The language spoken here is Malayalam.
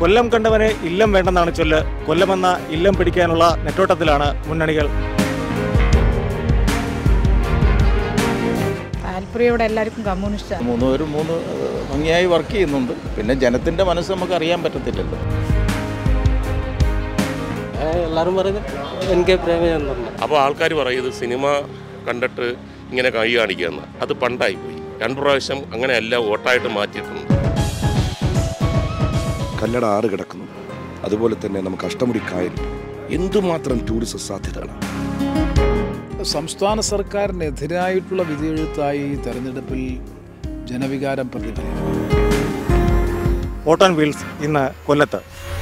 കൊല്ലം കണ്ടവനെ ഇല്ലം വേണ്ടെന്നാണ് ചൊല്ല് കൊല്ലമെന്ന ഇല്ലം പിടിക്കാനുള്ള നെട്ടോട്ടത്തിലാണ് മുന്നണികൾ താല്പര്യം ഇവിടെ എല്ലാവർക്കും കമ്മ്യൂണിസ്റ്റാണ് മൂന്ന് പേരും മൂന്ന് ഏഹ്, ഭംഗിയായി വർക്ക് ചെയ്യുന്നുണ്ട് പിന്നെ ജനത്തിൻ്റെ മനസ്സ് നമുക്ക് അറിയാൻ പറ്റത്തില്ലല്ലോ എല്ലാവരും പറയുന്നത് എൻ കെ പ്രേമചന്ദ്രൻ അപ്പോൾ ആൾക്കാർ പറയും ഇത് സിനിമ കണ്ടിട്ട് ഇങ്ങനെ കൈ കാണിക്കുകയെന്ന് അത് പണ്ടായി പോയി രണ്ടു പ്രാവശ്യം അങ്ങനെയല്ല വോട്ടായിട്ട് മാറ്റിയിട്ടുണ്ട് കല്ലട ആറ് കിടക്കുന്നു അതുപോലെ തന്നെ നമുക്ക് അഷ്ടമുടി കായൽ എന്തുമാത്രം ടൂറിസം സാധ്യതകളാണ് സംസ്ഥാന സർക്കാരിനെതിരായിട്ടുള്ള വിധിയെഴുത്തായി ഈ തെരഞ്ഞെടുപ്പിൽ ജനവികാരം പ്രതിഫലിക്കും വോട്ട് ആൻഡ് വീൽസ് ഇന്ന് കൊല്ലത്ത്